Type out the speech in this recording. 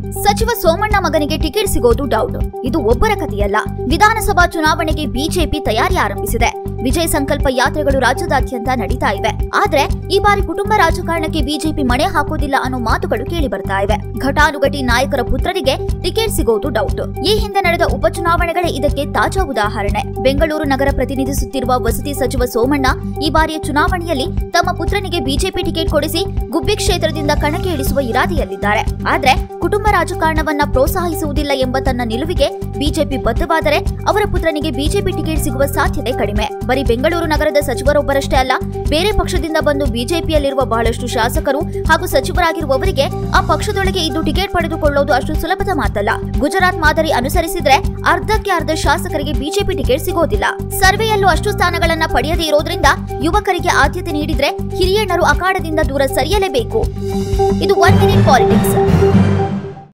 ಸಚಿವ ಸೋಮಣ್ಣ ಮಗನಿಗೆ ಟಿಕೆಟ್ ಸಿಗೋದು ಡೌಟ್ ಇದು ಒಬ್ಬರ ಕಥೆಯಲ್ಲ ವಿಧಾನಸಭಾ ಚುನಾವಣೆಗೆ ಬಿಜೆಪಿ ತಯಾರಿ ಆರಂಭಿಸಿದೆ ವಿಜಯ ಸಂಕಲ್ಪ ಯಾತ್ರೆಗಳು ರಾಜ್ಯದಾದ್ಯಂತ ನಡೀತಾ ಇವೆ ಆದ್ರೆ ಈ ಬಾರಿ ಕುಟುಂಬ ರಾಜಕಾರಣಕ್ಕೆ ಬಿಜೆಪಿ ಮಣೆ ಹಾಕೋದಿಲ್ಲ ಅನ್ನೋ ಮಾತುಗಳು ಕೇಳಿ ಬರ್ತಾ ಇವೆ ಘಟಾನುಘಟಿ ನಾಯಕರ ಪುತ್ರರಿಗೆ ಟಿಕೆಟ್ ಸಿಗೋದು ಡೌಟ್ ಈ ಹಿಂದೆ ನಡೆದ ಉಪಚುನಾವಣೆಗಳೇ ಇದಕ್ಕೆ ತಾಜಾ ಉದಾಹರಣೆ ಬೆಂಗಳೂರು ನಗರ ಪ್ರತಿನಿಧಿಸುತ್ತಿರುವ ವಸತಿ ಸಚಿವ ಸೋಮಣ್ಣ ಈ ಬಾರಿಯ ಚುನಾವಣೆಯಲ್ಲಿ ತಮ್ಮ ಪುತ್ರನಿಗೆ ಬಿಜೆಪಿ ಟಿಕೆಟ್ ಕೊಡಿಸಿ ಗುಬ್ಬಿ ಕ್ಷೇತ್ರದಿಂದ ಕಣಕ್ಕೆ ಇಳಿಸುವ ಇರಾದೆಯಲ್ಲಿದ್ದಾರೆ ಆದ್ರೆ ಕುಟುಂಬ ರಾಜಕಾರಣವನ್ನ ಪ್ರೋತ್ಸಾಹಿಸುವುದಿಲ್ಲ ಎಂಬ ತನ್ನ ನಿಲುವಿಗೆ ಬಿಜೆಪಿ ಬದ್ಧವಾದರೆ ಅವರ ಪುತ್ರನಿಗೆ ಬಿಜೆಪಿ ಟಿಕೆಟ್ ಸಿಗುವ ಸಾಧ್ಯತೆ ಕಡಿಮೆ ಬರೀ ಬೆಂಗಳೂರು ನಗರದ ಸಚಿವರೊಬ್ಬರಷ್ಟೇ ಅಲ್ಲ ಬೇರೆ ಪಕ್ಷದಿಂದ ಬಂದು ಬಿಜೆಪಿಯಲ್ಲಿರುವ ಬಹಳಷ್ಟು ಶಾಸಕರು ಹಾಗೂ ಸಚಿವರಾಗಿರುವವರಿಗೆ ಆ ಪಕ್ಷದೊಳಗೆ ಇದ್ದು ಟಿಕೆಟ್ ಪಡೆದುಕೊಳ್ಳೋದು ಅಷ್ಟು ಸುಲಭದ ಮಾತಲ್ಲ ಗುಜರಾತ್ ಮಾದರಿ ಅನುಸರಿಸಿದ್ರೆ ಅರ್ಧಕ್ಕೆ ಅರ್ಧ ಶಾಸಕರಿಗೆ ಬಿಜೆಪಿ ಟಿಕೆಟ್ ಸಿಗೋದಿಲ್ಲ ಸರ್ವೆಯಲ್ಲೂ ಅಷ್ಟು ಸ್ಥಾನಗಳನ್ನ ಪಡೆಯದೇ ಇರೋದ್ರಿಂದ ಯುವಕರಿಗೆ ಆದ್ಯತೆ ನೀಡಿದ್ರೆ ಹಿರಿಯಣ್ಣರು ಅಖಾಡದಿಂದ ದೂರ ಸರಿಯಲೇಬೇಕು ಇದು ಒನ್ ಮಿನಿಟ್ ಪಾಲಿಟಿಕ್ಸ್